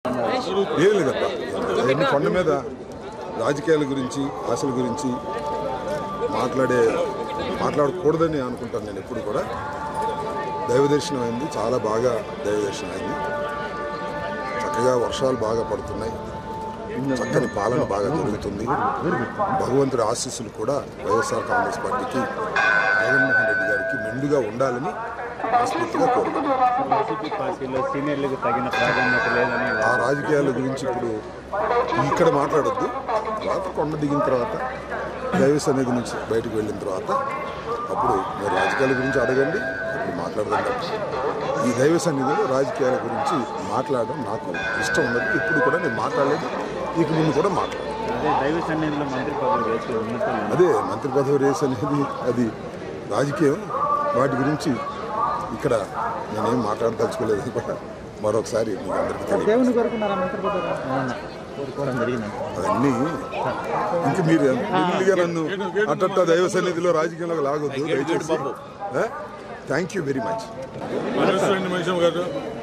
ఏం లేదబ్బా అవన్నీ కొండ మీద రాజకీయాల గురించి ఆశల గురించి మాట్లాడే మాట్లాడకూడదని అనుకుంటాను నేను ఎప్పుడు కూడా దైవ దర్శనం అయింది చాలా బాగా దైవ దర్శనం అయింది చక్కగా వర్షాలు బాగా పడుతున్నాయి చక్కని పాలన బాగా జరుగుతుంది భగవంతుడి ఆశీస్సులు కూడా వైఎస్ఆర్ కాంగ్రెస్ పార్టీకి జగన్మోహన్ రెడ్డి గారికి మెండుగా ఉండాలని మనస్ఫూర్తిగా కోరుకుంటున్నాను వైసీపీ పార్టీలో సీనియర్లకు తగిన ప్రాధాన్యత లేదని ఆ రాజకీయాల గురించి ఇప్పుడు ఇక్కడ మాట్లాడొద్దు తర్వాత కొండ దిగిన తర్వాత దైవ సన్నిధి నుంచి బయటకు వెళ్ళిన తర్వాత అప్పుడు మీరు రాజకీయాల గురించి అడగండి అప్పుడు మాట్లాడదాం ఈ దైవ సన్నిధిలో రాజకీయాల గురించి మాట్లాడడం నాకు ఇష్టం ఉండదు ఇప్పుడు కూడా నేను మాట్లాడలేదు ఇక ముందు కూడా మాట్లాడలేదు అదే దైవ సన్నిధిలో మంత్రి పదవి వేసి ఉన్నతం అదే మంత్రి పదవి రేస్ అనేది అది రాజకీయం వాటి గురించి ఇక్కడ నేనేం మాట్లాడదలుచుకోలేదు కూడా మరొకసారి మీకు అందరికీ తెలియదు దేవుని కోరుకున్నారా మంత్రి పదవి కోరుకోవడం జరిగింది అవన్నీ ఇంక మీరు మెల్లిగా నన్ను అట్టట్ట దైవ సన్నిధిలో రాజకీయంలో లాగొద్దు దయచేసి thank you very much understand మనిషం గారు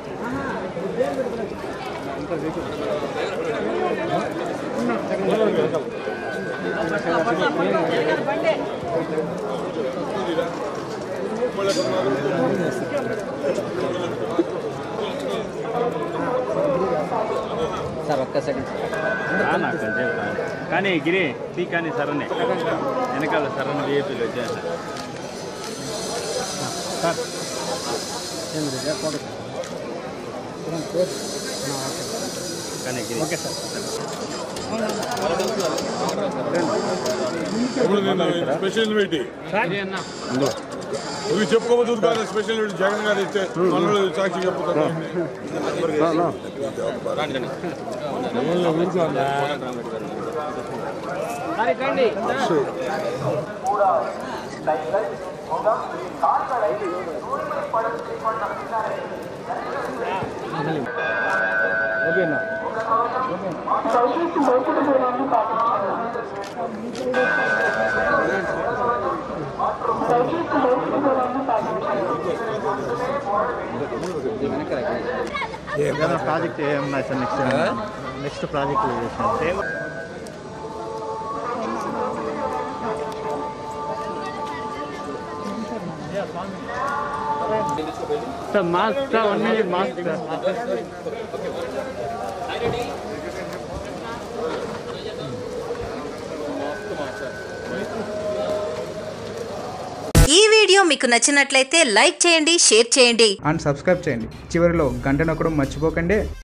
సార్ ఒక్క సెకండ్ నాకు కొంచెం కానీ గిరి టీ కానీ సరనే వెనకాల సరణ విఐపీలు వచ్చారు కానీ గిరి ఓకే సార్ ఇప్పుడు నేను స్పెషల్ ఇన్వైట్ నువ్వు చెప్పుకోవద్దు కానీ స్పెషల్ ఇన్వైట్ జగన్ గారు ఇస్తే మనలో సాక్షి చెప్పుతాను ఓకేనా ఏదైనా ప్రాజెక్ట్ ఏమన్నా సార్ నెక్స్ట్ నెక్స్ట్ ప్రాజెక్టులు చేసిన sir mask one minute mask ఈ వీడియో మీకు నచ్చినట్లయితే లైక్ చేయండి షేర్ చేయండి అండ్ సబ్స్క్రైబ్ చేయండి చివరిలో గంట నొక్కడం మర్చిపోకండి